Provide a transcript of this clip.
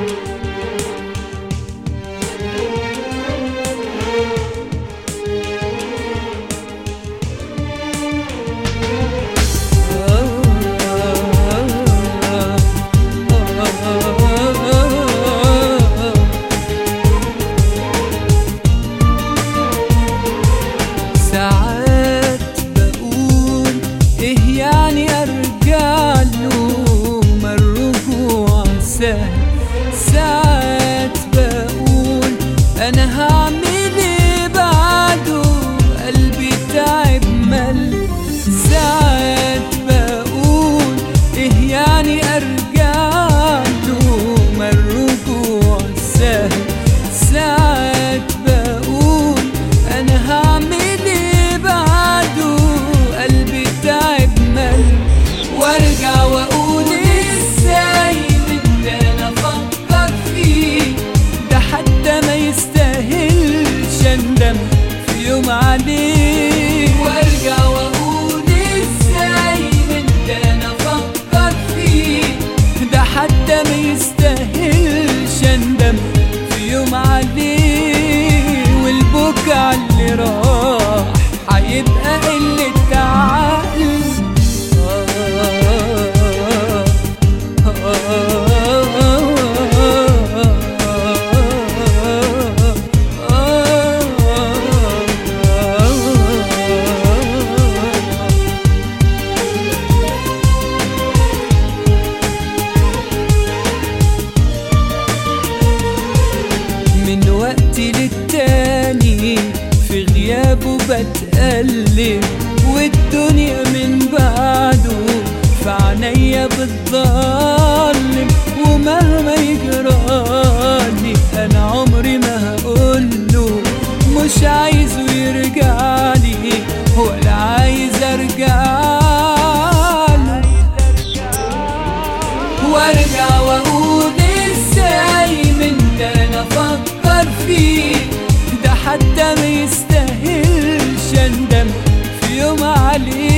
ساعات بقول ايه يعني ارجع له ما الرجوع سهل ساعات بقول انا هعمل ايه بعده قلبي تعب مل ساعات بقول ايه يعني ارجع له ما الرجوع سهل ساعات بقول انا هعمل ايه بعده قلبي تعب مل وارجع واقول ازاي من ده انا افكر فيه ده حتى ما يستاهلش اندم في يوم عليه وارجع واقول ازاي من ده انا افكر فيه ده حتى ما يستاهلش اندم في يوم عليه والبكا اللي راح هيبقى قلة عقل من وقت للتاني في غيابه بتقلب والدنيا من بعده في عينيا بتظلم ومهما يجرالي انا عمري ما هقوله مش عايزه يرجعلي ولا عايز ارجعله وارجع واقول ازاي من ده انا افكر فيه ده حتى ما يستاهلش اندم في يوم عليه